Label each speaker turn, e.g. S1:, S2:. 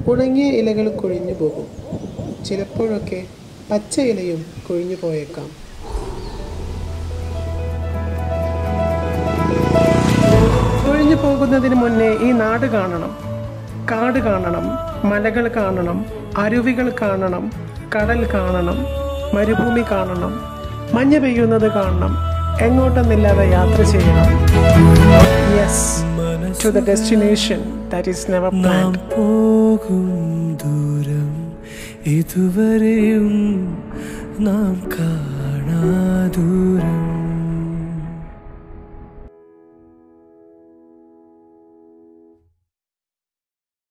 S1: ഉണങ്ങിയ ഇലകൾ കൊഴിഞ്ഞു പോകും ചിലപ്പോഴൊക്കെ പച്ച ഇലയും കൊഴിഞ്ഞു പോയേക്കാം കൊഴിഞ്ഞു പോകുന്നതിന് മുന്നേ ഈ നാട് കാണണം കാട് കാണണം മലകൾ കാണണം അരുവികൾ കാണണം കടൽ കാണണം മരുഭൂമി കാണണം മഞ്ഞ് പെയ്യുന്നത് കാണണം എങ്ങോട്ടെന്നില്ലാതെ യാത്ര ചെയ്യണം yes to the destination that is never
S2: നാം
S1: പ്ലാൻഡ്
S2: പോകും ദൂരം ഇതുവരെയും നാം കാണാ ദൂരം